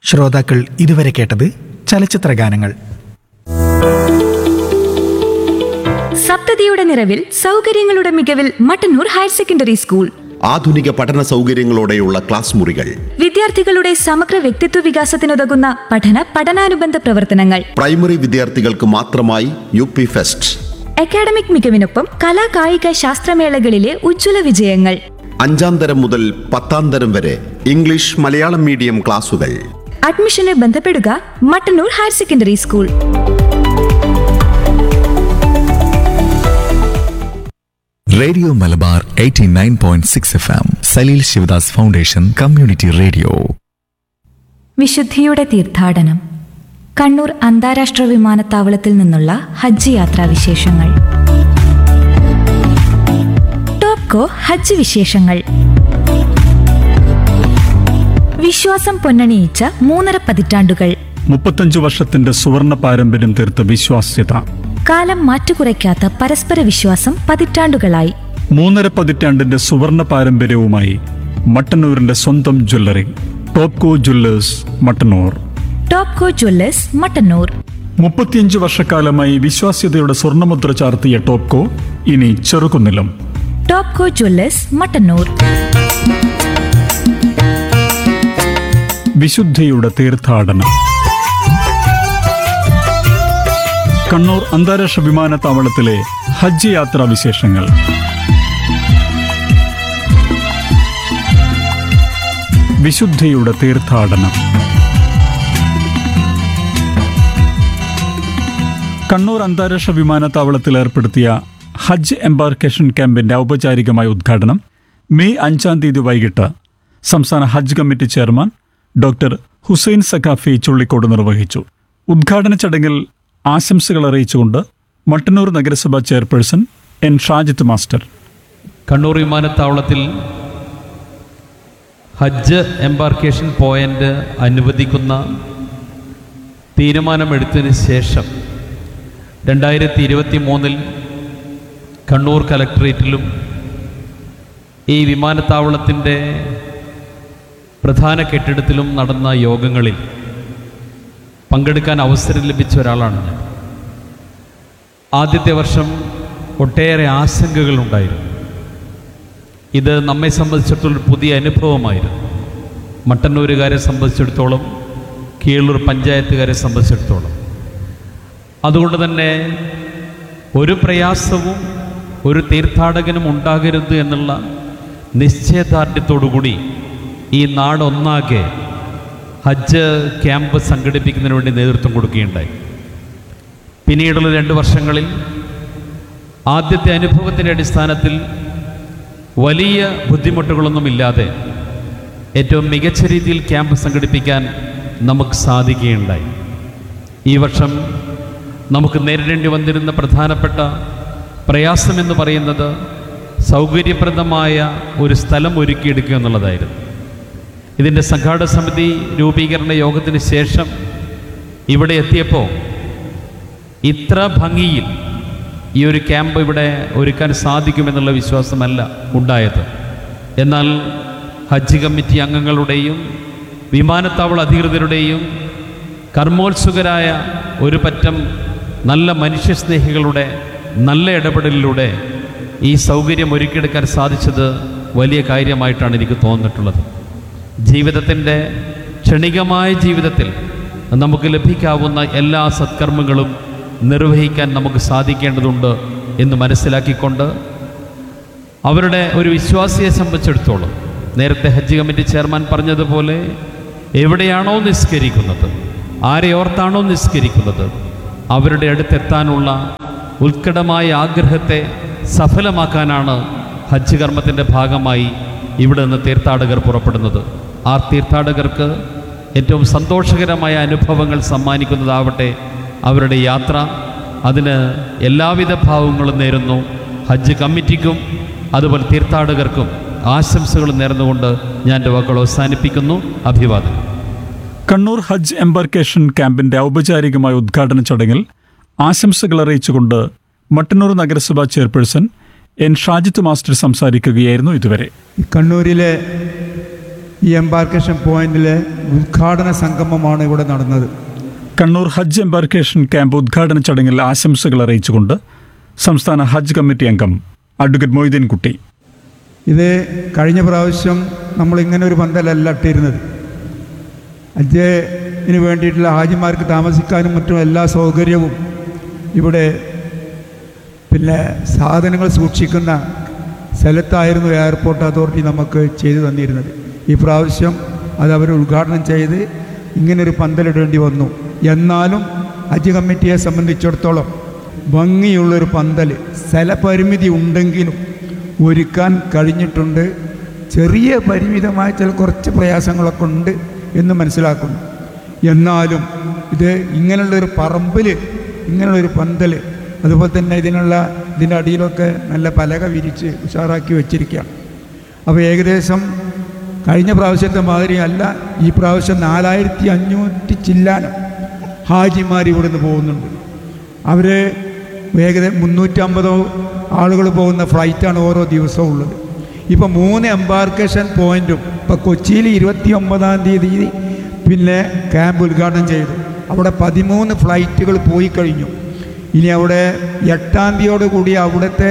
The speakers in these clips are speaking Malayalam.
ശ്രോതാക്കൾ ഇതുവരെ കേട്ടത് ചലച്ചിത്ര ഗാനങ്ങൾ സപ്തതിയുടെ നിറവിൽ സൗകര്യങ്ങളുടെ മികവിൽ മട്ടന്നൂർ ഹയർ സെക്കൻഡറി സ്കൂൾ ആധുനിക പഠന സൗകര്യങ്ങളോടെയുള്ള ക്ലാസ് മുറികൾ വിദ്യാർത്ഥികളുടെ സമഗ്ര വ്യക്തിത്വ വികാസത്തിനുതകുന്ന പഠന പഠനാനുബന്ധ പ്രവർത്തനങ്ങൾ പ്രൈമറി വിദ്യാർത്ഥികൾക്ക് മാത്രമായി യു പി ഫെസ്റ്റ് അക്കാഡമിക് മികവിനൊപ്പം കലാ കായിക ശാസ്ത്രമേളകളിലെ ഉജ്ജ്വല വിജയങ്ങൾ അഞ്ചാം തരം മുതൽ പത്താം തരം വരെ ഇംഗ്ലീഷ് മലയാളം മീഡിയം ക്ലാസുകൾ അഡ്മിഷന് ബന്ധപ്പെടുക Mattannur higher secondary school radio Malabar 89.6 F M Saleel Sivadas foundation community radio വിശുദ്ധിയുടെ തീർത്ഥാടനം കണ്ണൂർ അന്താരാഷ്ട്ര വിമാനത്താവളത്തിൽ നിന്നുള്ള ഹജ്ജ് യാത്രാ വിശേഷങ്ങൾ ടോപ്കോ ഹജ്ജ് വിശേഷങ്ങൾ വിശ്വാസം പൊന്നണിയിച്ച മൂന്നര പതിറ്റാണ്ടുകൾ മുപ്പത്തഞ്ചു വർഷത്തിന്റെ സുവർണ പാരമ്പര്യം തീർത്ത വിശ്വാസ്യത കാലം മാറ്റുകുറയ്ക്കാത്ത പരസ്പര വിശ്വാസം പതിറ്റാണ്ടുകളായി മൂന്നര പതിറ്റാണ്ടിന്റെ സുവർണ പാരമ്പര്യവുമായി മട്ടന്നൂരിന്റെ സ്വന്തം jewellery Topco jewellers Mattannur Topco jewellers Mattannur മുപ്പത്തിയഞ്ച് വർഷക്കാലമായി വിശ്വാസ്യതയുടെ സ്വർണ്ണമുദ്ര ചാർത്തിയ ടോപ്കോ ഇനി ചെറുകുന്നിലും ടോപ്കോ ജ്വല്ലേഴ്സ് മട്ടന്നൂർ വിശുദ്ധിയുടെ തീർത്ഥാടനം കണ്ണൂർ അന്താരാഷ്ട്ര വിമാനത്താവളത്തിലെ ഹജ്ജ് യാത്രാ വിശേഷങ്ങൾ വിശുദ്ധിയുടെ തീർത്ഥാടനം കണ്ണൂർ അന്താരാഷ്ട്ര വിമാനത്താവളത്തിൽ ഏർപ്പെടുത്തിയ ഹജ്ജ് എംബാർക്കേഷൻ ക്യാമ്പിന്റെ ഔപചാരികമായ ഉദ്ഘാടനം മെയ് അഞ്ചാം തീയതി വൈകിട്ട് സംസ്ഥാന Hajj committee chairman doctor Hussain Saqafi Chullikode നിർവഹിച്ചു ഉദ്ഘാടന ചടങ്ങിൽ ആശംസകൾ അറിയിച്ചുകൊണ്ട് മട്ടന്നൂർ നഗരസഭാ chairperson N Shajith master Kannur വിമാനത്താവളത്തിൽ ഹജ്ജ് എംബാർക്കേഷൻ പോയിന്റ് അനുവദിക്കുന്ന തീരുമാനമെടുത്തതിന് ശേഷം രണ്ടായിരത്തി ഇരുപത്തി മൂന്നിൽ കണ്ണൂർ കലക്ടറേറ്റിലും ഈ വിമാനത്താവളത്തിൻ്റെ പ്രധാന കെട്ടിടത്തിലും നടന്ന യോഗങ്ങളിൽ പങ്കെടുക്കാൻ അവസരം ലഭിച്ച ഒരാളാണ് ഞാൻ ആദ്യത്തെ വർഷം ഒട്ടേറെ ആശങ്കകളുണ്ടായിരുന്നു ഇത് നമ്മെ സംബന്ധിച്ചിടത്തോളം ഒരു പുതിയ അനുഭവമായിരുന്നു മട്ടന്നൂരുകാരെ സംബന്ധിച്ചിടത്തോളം കീഴൂർ പഞ്ചായത്തുകാരെ സംബന്ധിച്ചിടത്തോളം അതുകൊണ്ട് തന്നെ ഒരു പ്രയാസവും ഒരു തീർത്ഥാടകനും ഉണ്ടാകരുത് എന്നുള്ള നിശ്ചയദാർഢ്യത്തോടുകൂടി ഈ നാടൊന്നാകെ ഹജ്ജ് ക്യാമ്പ് സംഘടിപ്പിക്കുന്നതിന് വേണ്ടി നേതൃത്വം കൊടുക്കുകയുണ്ടായി പിന്നീടുള്ള രണ്ട് വർഷങ്ങളിൽ ആദ്യത്തെ അനുഭവത്തിൻ്റെ അടിസ്ഥാനത്തിൽ വലിയ ബുദ്ധിമുട്ടുകളൊന്നുമില്ലാതെ ഏറ്റവും മികച്ച രീതിയിൽ ക്യാമ്പ് സംഘടിപ്പിക്കാൻ നമുക്ക് സാധിക്കുകയുണ്ടായി ഈ വർഷം നമുക്ക് നേരിടേണ്ടി വന്നിരുന്ന പ്രധാനപ്പെട്ട പ്രയാസമെന്ന് പറയുന്നത് സൗകര്യപ്രദമായ ഒരു സ്ഥലം ഒരുക്കിയെടുക്കുക എന്നുള്ളതായിരുന്നു ഇതിൻ്റെ സംഘാടക സമിതി രൂപീകരണ യോഗത്തിന് ശേഷം ഇവിടെ എത്തിയപ്പോൾ ഇത്ര ഭംഗിയിൽ ഈ ഒരു ക്യാമ്പ് ഇവിടെ ഒരുക്കാൻ സാധിക്കുമെന്നുള്ള വിശ്വാസമല്ല ഉണ്ടായത് എന്നാൽ ഹജ്ജ് കമ്മിറ്റി അംഗങ്ങളുടെയും വിമാനത്താവള അധികൃതരുടെയും കർമ്മോത്സുകരായ ഒരു പറ്റം നല്ല മനുഷ്യസ്നേഹികളുടെ നല്ല ഇടപെടലിലൂടെ ഈ സൗകര്യം ഒരുക്കിയെടുക്കാൻ സാധിച്ചത് വലിയ കാര്യമായിട്ടാണ് എനിക്ക് തോന്നിയിട്ടുള്ളത് ജീവിതത്തിൻ്റെ ക്ഷണികമായ ജീവിതത്തിൽ നമുക്ക് ലഭിക്കാവുന്ന എല്ലാ സത്കർമ്മങ്ങളും നിർവഹിക്കാൻ നമുക്ക് സാധിക്കേണ്ടതുണ്ട് എന്ന് മനസ്സിലാക്കിക്കൊണ്ട് അവരുടെ ഒരു വിശ്വാസിയെ സംബന്ധിച്ചിടത്തോളം നേരത്തെ ഹജ്ജ് കമ്മിറ്റി ചെയർമാൻ പറഞ്ഞതുപോലെ എവിടെയാണോ നിസ്കരിക്കുന്നത് ആരെ ഓർത്താണോ നിസ്കരിക്കുന്നത് അവരുടെ അടുത്തെത്താനുള്ള ഉത്കടമായ ആഗ്രഹത്തെ സഫലമാക്കാനാണ് ഹജ്ജ് കർമ്മത്തിൻ്റെ ഭാഗമായി ഇവിടെ നിന്ന് തീർത്ഥാടകർ പുറപ്പെടുന്നത് ആ തീർത്ഥാടകർക്ക് ഏറ്റവും സന്തോഷകരമായ അനുഭവങ്ങൾ സമ്മാനിക്കുന്നതാവട്ടെ അവരുടെ യാത്ര അതിന് എല്ലാവിധ ഭാവങ്ങളും നേരുന്നു ഹജ്ജ് കമ്മിറ്റിക്കും അതുപോലെ തീർത്ഥാടകർക്കും ആശംസകൾ നേർന്നുകൊണ്ട് ഞാൻ എൻ്റെ വാക്കുകൾ അവസാനിപ്പിക്കുന്നു അഭിവാദനം കണ്ണൂർ ഹജ്ജ് എംബാർക്കേഷൻ ക്യാമ്പിന്റെ ഔപചാരികമായ ഉദ്ഘാടന ചടങ്ങിൽ ആശംസകൾ അറിയിച്ചുകൊണ്ട് മട്ടന്നൂർ നഗരസഭാ ചെയർപേഴ്സൺ എൻ ഷാജിത്ത് മാസ്റ്റർ സംസാരിക്കുകയായിരുന്നു ഇതുവരെ കണ്ണൂരിലെ ഈ എംബാർക്കേഷൻ പോയിന്റിലെ ഉദ്ഘാടന സംഗമമാണ് ഇവിടെ നടന്നത് കണ്ണൂർ ഹജ്ജ് എംബാർക്കേഷൻ ക്യാമ്പ് ഉദ്ഘാടന ചടങ്ങിൽ ആശംസകൾ അറിയിച്ചുകൊണ്ട് സംസ്ഥാന ഹജ്ജ് കമ്മിറ്റി അംഗം അഡ്വക്കേറ്റ് മൊയ്തീൻ കുട്ടി ഇത് കഴിഞ്ഞ പ്രാവശ്യം നമ്മൾ ഇങ്ങനെ ഒരു പന്തലല്ല ഇട്ടിരുന്നത് ഹജ്ജിന് വേണ്ടിയിട്ടുള്ള ഹാജിമാർക്ക് താമസിക്കാനും മറ്റും എല്ലാ സൗകര്യവും ഇവിടെ പിന്നെ സാധനങ്ങൾ സൂക്ഷിക്കുന്ന സ്ഥലത്തായിരുന്നു എയർപോർട്ട് അതോറിറ്റി നമുക്ക് ചെയ്തു തന്നിരുന്നത് ഈ പ്രാവശ്യം അത് അവർ ഉദ്ഘാടനം ചെയ്ത് ഇങ്ങനൊരു പന്തലിടേണ്ടി വന്നു എന്നാലും ഹജ്ജ് കമ്മിറ്റിയെ സംബന്ധിച്ചിടത്തോളം ഭംഗിയുള്ളൊരു പന്തൽ സ്ഥലപരിമിതി ഉണ്ടെങ്കിലും ഒരുക്കാൻ കഴിഞ്ഞിട്ടുണ്ട് ചെറിയ പരിമിതമായ ചില കുറച്ച് പ്രയാസങ്ങളൊക്കെ ഉണ്ട് എന്ന് മനസ്സിലാക്കുന്നു എന്നാലും ഇത് ഇങ്ങനെയുള്ളൊരു പറമ്പിൽ ഇങ്ങനെയുള്ളൊരു പന്തൽ അതുപോലെ തന്നെ ഇതിനുള്ള ഇതിൻ്റെ അടിയിലൊക്കെ നല്ല പലക വിരിച്ച് ഉഷാറാക്കി വെച്ചിരിക്കുകയാണ് അപ്പോൾ ഏകദേശം കഴിഞ്ഞ പ്രാവശ്യത്തെ മാതിരി അല്ല ഈ പ്രാവശ്യം നാലായിരത്തി അഞ്ഞൂറ്റി ചില്ലാനം ഹാജിമാർ ഇവിടുന്ന് പോകുന്നുണ്ട് അവർ ഏകദേശം മുന്നൂറ്റമ്പതോ ആളുകൾ പോകുന്ന ഫ്ലൈറ്റാണ് ഓരോ ദിവസവും ഉള്ളത് ഇപ്പോൾ മൂന്ന് എംബാർക്കേഷൻ പോയിന്റും ഇപ്പോൾ കൊച്ചിയിൽ ഇരുപത്തി ഒമ്പതാം തീയതി പിന്നെ ക്യാമ്പ് ഉദ്ഘാടനം ചെയ്തു അവിടെ പതിമൂന്ന് ഫ്ലൈറ്റുകൾ പോയി കഴിഞ്ഞു ഇനി അവിടെ എട്ടാം തീയതിയോട് കൂടി അവിടുത്തെ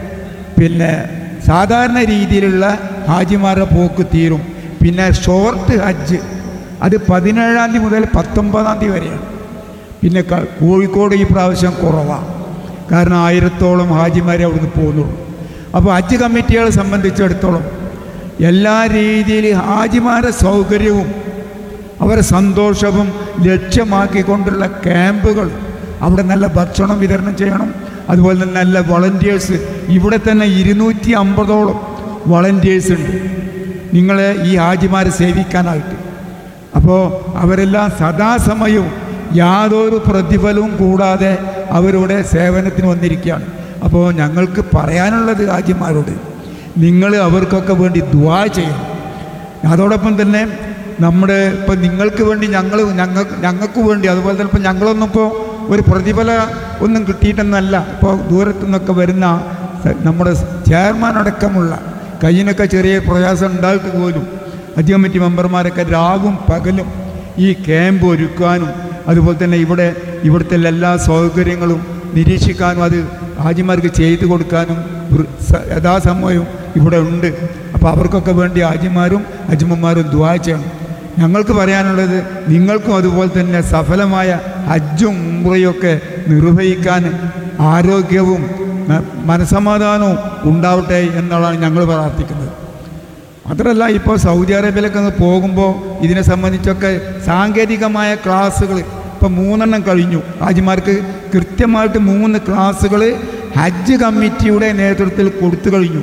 പിന്നെ സാധാരണ രീതിയിലുള്ള ഹാജിമാരുടെ പോക്ക് തീരും പിന്നെ ഷോർട്ട് ഹജ്ജ് അത് പതിനേഴാം തീയതി മുതൽ പത്തൊമ്പതാം തീയതി വരെയാണ് പിന്നെ ക- കോഴിക്കോട് ഈ പ്രാവശ്യം കുറവാണ് കാരണം ആയിരത്തോളം ഹാജിമാരെ അവിടുന്ന് പോകുന്നുള്ളൂ അപ്പോൾ ഹജ്ജ് കമ്മിറ്റികളെ സംബന്ധിച്ചിടത്തോളം എല്ലാ രീതിയിലും ഹാജിമാരുടെ സൗകര്യവും അവരെ സന്തോഷവും ലക്ഷ്യമാക്കിക്കൊണ്ടുള്ള ക്യാമ്പുകൾ അവിടെ നല്ല ഭക്ഷണം വിതരണം ചെയ്യണം അതുപോലെ തന്നെ നല്ല വളണ്ടിയേഴ്സ് ഇവിടെ തന്നെ ഇരുന്നൂറ്റി അമ്പതോളം വളണ്ടിയേഴ്സ് ഉണ്ട് നിങ്ങളെ ഈ ഹാജിമാരെ സേവിക്കാനായിട്ട് അപ്പോൾ അവരെല്ലാം സദാസമയവും യാതൊരു പ്രതിഫലവും കൂടാതെ അവരുടെ സേവനത്തിന് വന്നിരിക്കുകയാണ് അപ്പോൾ ഞങ്ങൾക്ക് പറയാനുള്ളത് ഹാജിമാരോട് നിങ്ങൾ അവർക്കൊക്കെ വേണ്ടി ദുവാ ചെയ്യണം അതോടൊപ്പം തന്നെ നമ്മുടെ ഇപ്പം നിങ്ങൾക്ക് വേണ്ടി ഞങ്ങൾ ഞങ്ങൾ ഞങ്ങൾക്ക് വേണ്ടി അതുപോലെ തന്നെ ഇപ്പം ഞങ്ങളൊന്നും ഇപ്പോൾ ഒരു പ്രതിഫല ഒന്നും കിട്ടിയിട്ടെന്നല്ല ഇപ്പോൾ ദൂരത്തു നിന്നൊക്കെ വരുന്ന സ- നമ്മുടെ ചെയർമാൻ അടക്കമുള്ള കയ്യിനൊക്കെ ചെറിയ പ്രയാസം ഉണ്ടായിട്ട് പോലും ഹജ്ജ് കമ്മിറ്റി മെമ്പർമാരൊക്കെ രാവും പകലും ഈ ക്യാമ്പ് ഒരുക്കാനും അതുപോലെ തന്നെ ഇവിടെ ഇവിടുത്തെ എല്ലാ സൗകര്യങ്ങളും നിരീക്ഷിക്കാനും അത് ഹാജിമാർക്ക് ചെയ്തു കൊടുക്കാനും വൃ- സ- യഥാസമയവും ഇവിടെ ഉണ്ട് അപ്പോൾ അവർക്കൊക്കെ വേണ്ടി ഹാജിമാരും ഹജ്മന്മാരും ദുവാ ചെയ്യണം ഞങ്ങൾക്ക് പറയാനുള്ളത് നിങ്ങൾക്കും അതുപോലെ തന്നെ സഫലമായ ഹജ്ജും ഉംറയൊക്കെ നിർവഹിക്കാൻ ആരോഗ്യവും ന- മനസമാധാനവും ഉണ്ടാവട്ടെ എന്നുള്ളതാണ് ഞങ്ങൾ പ്രാർത്ഥിക്കുന്നത് മാത്രമല്ല ഇപ്പോൾ സൗദി അറേബ്യയിലൊക്കെ ഒന്ന് പോകുമ്പോൾ ഇതിനെ സംബന്ധിച്ചൊക്കെ സാങ്കേതികമായ ക്ലാസ്സുകൾ ഇപ്പം മൂന്നെണ്ണം കഴിഞ്ഞു ഹാജിമാർക്ക് കൃത്യമായിട്ട് മൂന്ന് ക്ലാസ്സുകൾ ഹജ്ജ് കമ്മിറ്റിയുടെ നേതൃത്വത്തിൽ കൊടുത്തു കഴിഞ്ഞു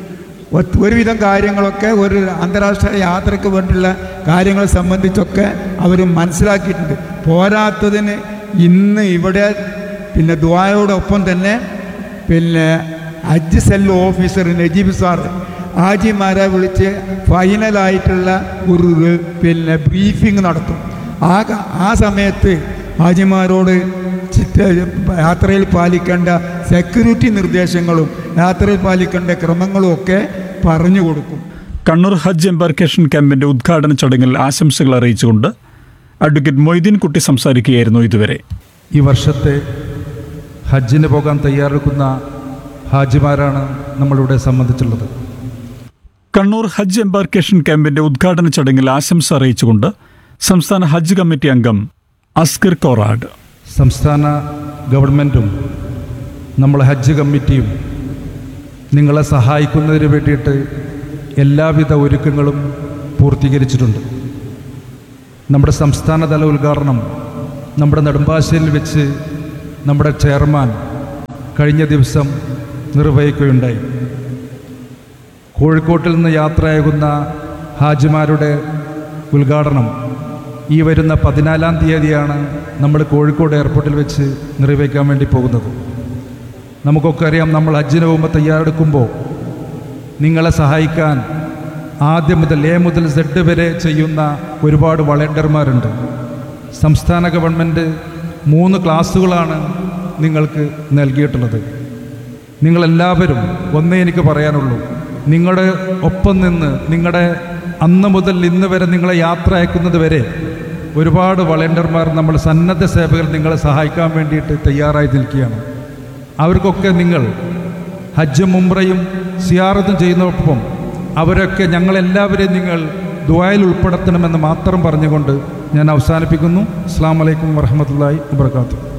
ഒ- ഒരുവിധം കാര്യങ്ങളൊക്കെ ഒരു അന്താരാഷ്ട്ര യാത്രയ്ക്ക് വേണ്ടിയുള്ള കാര്യങ്ങളെ സംബന്ധിച്ചൊക്കെ അവർ മനസ്സിലാക്കിയിട്ടുണ്ട് പോരാത്തതിന് ഇന്ന് ഇവിടെ പിന്നെ ദ്വായോടൊപ്പം തന്നെ പിന്നെ Hajj cell officer Najeeb sir ഹാജിമാരെ വിളിച്ച് ഫൈനലായിട്ടുള്ള ഒരു പിന്നെ ബ്രീഫിംഗ് നടത്തും ആ ക- ആ സമയത്ത് ഹാജിമാരോട് ചിറ്റ യാത്രയിൽ പാലിക്കേണ്ട സെക്യൂരിറ്റി നിർദ്ദേശങ്ങളും യാത്രയിൽ പാലിക്കേണ്ട ക്രമങ്ങളും ഒക്കെ പറഞ്ഞു കൊടുക്കും കണ്ണൂർ ഹജ്ജ് എംബാർക്കേഷൻ ക്യാമ്പിന്റെ ഉദ്ഘാടന ചടങ്ങിൽ ആശംസകൾ അറിയിച്ചുകൊണ്ട് അഡ്വക്കേറ്റ് മൊയ്തീൻ കുട്ടി സംസാരിക്കുകയായിരുന്നു ഇതുവരെ ഈ വർഷത്തെ ഹജ്ജിന് പോകാൻ തയ്യാറെടുക്കുന്ന ഹാജിമാരാണ് നമ്മളിവിടെ സംബന്ധിച്ചുള്ളത് കണ്ണൂർ ഹജ്ജ് എംബാർക്കേഷൻ ക്യാമ്പിന്റെ ഉദ്ഘാടന ചടങ്ങിൽ ആശംസ അറിയിച്ചുകൊണ്ട് സംസ്ഥാന ഹജ്ജ് കമ്മിറ്റി അംഗം അസ്കർ കോറാഡ് സംസ്ഥാന ഗവൺമെൻറ്റും നമ്മളെ ഹജ്ജ് കമ്മിറ്റിയും നിങ്ങളെ സഹായിക്കുന്നതിന് വേണ്ടിയിട്ട് എല്ലാവിധ ഒരുക്കങ്ങളും പൂർത്തീകരിച്ചിട്ടുണ്ട് നമ്മുടെ സംസ്ഥാനതല ഉദ്ഘാടനം നമ്മുടെ നെടുമ്പാശ്ശേരിയിൽ വെച്ച് നമ്മുടെ ചെയർമാൻ കഴിഞ്ഞ ദിവസം നിർവഹിക്കുകയുണ്ടായി കോഴിക്കോട്ടിൽ നിന്ന് യാത്രയാകുന്ന ഹാജിമാരുടെ ഉദ്ഘാടനം ഈ വരുന്ന പതിനാലാം തീയതിയാണ് നമ്മൾ കോഴിക്കോട് എയർപോർട്ടിൽ വെച്ച് നിർവഹിക്കാൻ വേണ്ടി പോകുന്നത് നമുക്കൊക്കെ അറിയാം നമ്മൾ ഹജ്ജിന് പോകുമ്പോൾ തയ്യാറെടുക്കുമ്പോൾ നിങ്ങളെ സഹായിക്കാൻ ആദ്യം മുതൽ എ മുതൽ സെഡ് വരെ ചെയ്യുന്ന ഒരുപാട് വളണ്ടിയർമാരുണ്ട് സംസ്ഥാന ഗവൺമെൻറ് മൂന്ന് ക്ലാസ്സുകളാണ് നിങ്ങൾക്ക് നൽകിയിട്ടുള്ളത് നിങ്ങളെല്ലാവരും ഒന്നേ എനിക്ക് പറയാനുള്ളൂ നിങ്ങളുടെ ഒപ്പം നിന്ന് നിങ്ങളുടെ അന്ന് മുതൽ ഇന്ന് വരെ നിങ്ങളെ യാത്ര അയക്കുന്നത് വരെ ഒരുപാട് വളണ്ടിയർമാർ നമ്മൾ സന്നദ്ധ സേവകർ നിങ്ങളെ സഹായിക്കാൻ വേണ്ടിയിട്ട് തയ്യാറായി നിൽക്കുകയാണ് അവർക്കൊക്കെ നിങ്ങൾ ഹജ്ജും മുംറയും സിയാറത്തും ചെയ്യുന്നതോടൊപ്പം അവരൊക്കെ ഞങ്ങളെല്ലാവരെയും നിങ്ങൾ ദുബായിൽ ഉൾപ്പെടുത്തണമെന്ന് മാത്രം പറഞ്ഞുകൊണ്ട് ഞാൻ അവസാനിപ്പിക്കുന്നു അസ്സാം വലൈക്കും വർഹമത്തല്ലാഹി വാബർക്കാത്തു